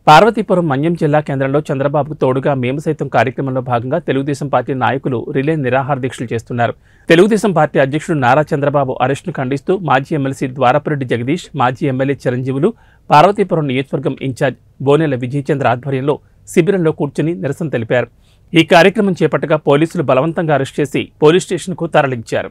పార్వతీపురం మన్యం జిల్లా కేంద్రంలో చంద్రబాబుకు తోడుగా మేము సైతం కార్యక్రమంలో భాగంగా తెలుగుదేశం పార్టీ నాయకులు రిలే నిరాహార దీక్షలు చేస్తున్నారు తెలుగుదేశం పార్టీ అధ్యక్షుడు నారా చంద్రబాబు అరెస్టును ఖండిస్తూ మాజీ ఎమ్మెల్సీ ద్వారపురెడ్డి జగదీష్ మాజీ ఎమ్మెల్యే చిరంజీవులు పార్వతీపురం నియోజకవర్గం ఇన్ఛార్జ్ బోనెల విజయచంద్ర ఆధ్వర్యంలో శిబిరంలో కూర్చుని నిరసన తెలిపారు ఈ కార్యక్రమం చేపట్టగా పోలీసులు బలవంతంగా అరెస్ట్ చేసి పోలీస్ స్టేషన్కు తరలించారు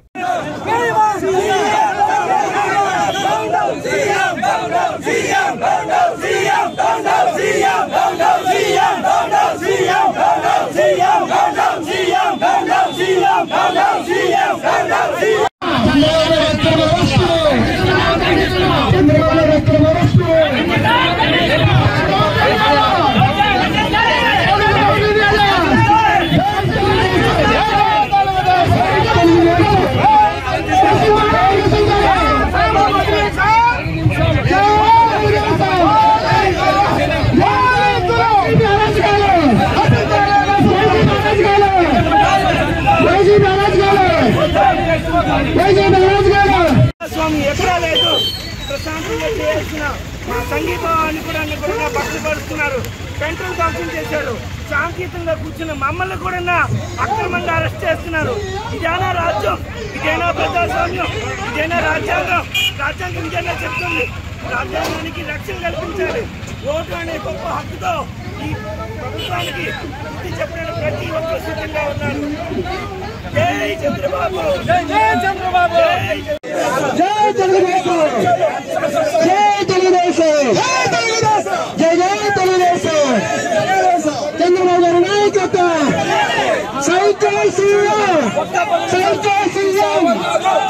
స్వామి ఎక్కడా లేదు ప్రశాంతంగా చేయాల్సిన మా సంఘీభావాన్ని కూడా కూడా భక్తులు పరుస్తున్నారు పెంటలు ధ్వంసం చేశారు శాంతియుతంగా కూర్చున్న మమ్మల్ని కూడా అక్రమంగా అరెస్ట్ చేస్తున్నారు ఇదేనా రాజ్యం ఇదేనా ప్రజాస్వామ్యం ఇదేనా రాజ్యాంగం రాజ్యాంగం ఇదేనా చెప్తుంది రాజ్యాంగానికి రక్షణ కల్పించాలి ఓటు అనే గొప్ప హక్కుతో ఈ ప్రభుత్వానికి బుద్ధి చెప్పడానికి ప్రతి ఒక్కరు సిద్ధంగా ఉన్నారు జై చంద్రబాబు జై చంద్రబాబు జై